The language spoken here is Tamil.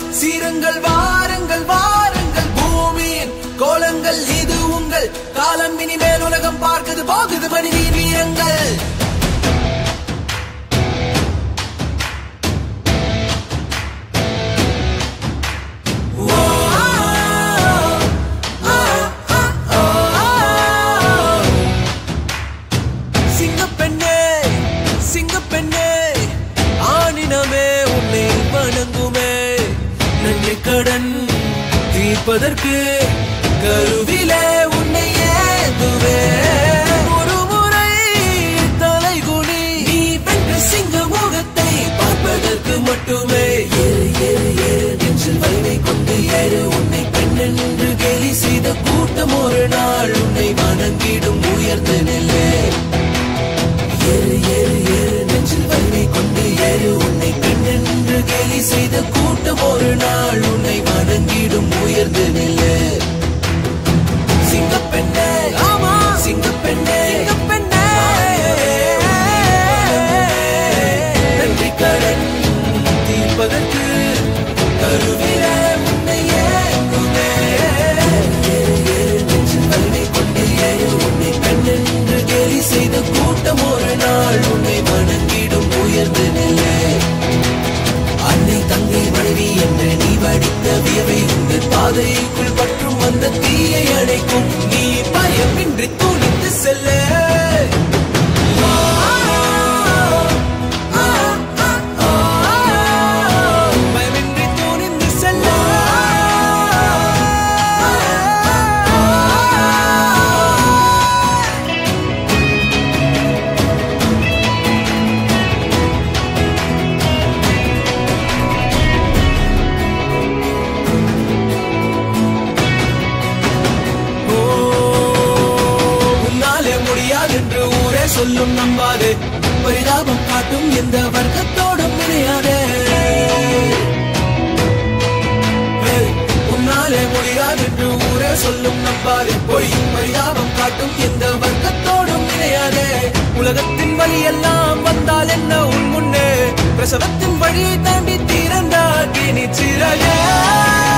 சீருங்கள் வாருங்கள் வாருங்கள் பூமியின் கோலங்கள் இது உங்கள் காலம் இனிமேல் உலகம் பார்க்குது போகுது மனித வீரங்கள் சிங்கப்பெண்ணே சிங்கப்பெண்ணே ஆணினமே உன்னை வணங்குமே நன்றி கடன் தீர்ப்பதற்கு கருவிலே உன்னை ஏந்துவே ஒரு முறை தலைகுனி நீ வென்ற சிங்க முகத்தை பார்ப்பதற்கு மட்டுமே ஏறு ஏறு ஏறு நெஞ்சில் வலிமை கொண்டு ஏறு உன்னை பெண் என்று கேலி செய்த கூட்டம் ஒரு நாள் உன்னை வணங்கிடும் உயர்ந்த நிலை ஏறு ஏறு ஏறு நெஞ்சில் வலிமை கொண்டு ஏறு உன்னை பெண் என்று கேலி செய்த கூட்டம் ஒரு நாள் உன்னை வணங்கிடும் உயர்ந்து நில்லு சிங்கப்பெண்ணே ஆமா சிங்கப்பெண்ணே சிங்கப்பெண்ணே நன்றி கடன் தீர்ப்பதற்கு கருவில உன்னை ஏங்குமே ஏறு ஏறு நெஞ்சில் வலிமை கொண்டு ஏறு உன்னை பெண் என்று கேலி செய்த கூட்டம் ஒரு நாள் உன்னை வணங்கிடும் உயர்ந்து நிலை அன்னை தங்கை மனைவி என்று நீ வடித்த வியவை உங்கள் பாதைக்குள் பற்றும் அந்த தீயை அணைக்கும் நீ பயமின்றி துணிந்து செல்ல பயமின்றி துணிந்து செல்ல ஓ, உன்னாலே முடியாது என்று ஊரே சொல்லும் நம்பாதே பரிதாபம் காட்டும் எந்த வர்க்கத்தோடும் இணையாதே ஏய், உன்னாலே முடியாது என்று ஊரே சொல்லும் நம்பாதே பொய் பரிதாபம் காட்டும் எந்த வர்க்கத்தோடும் இணையாதே உலகத்தின் வழி எல்லாம் வந்தால் என்ன உன் முன்னே பிரசவத்தின் வழியை தாண்டி திறந்தாக்கி நிச்சிறையே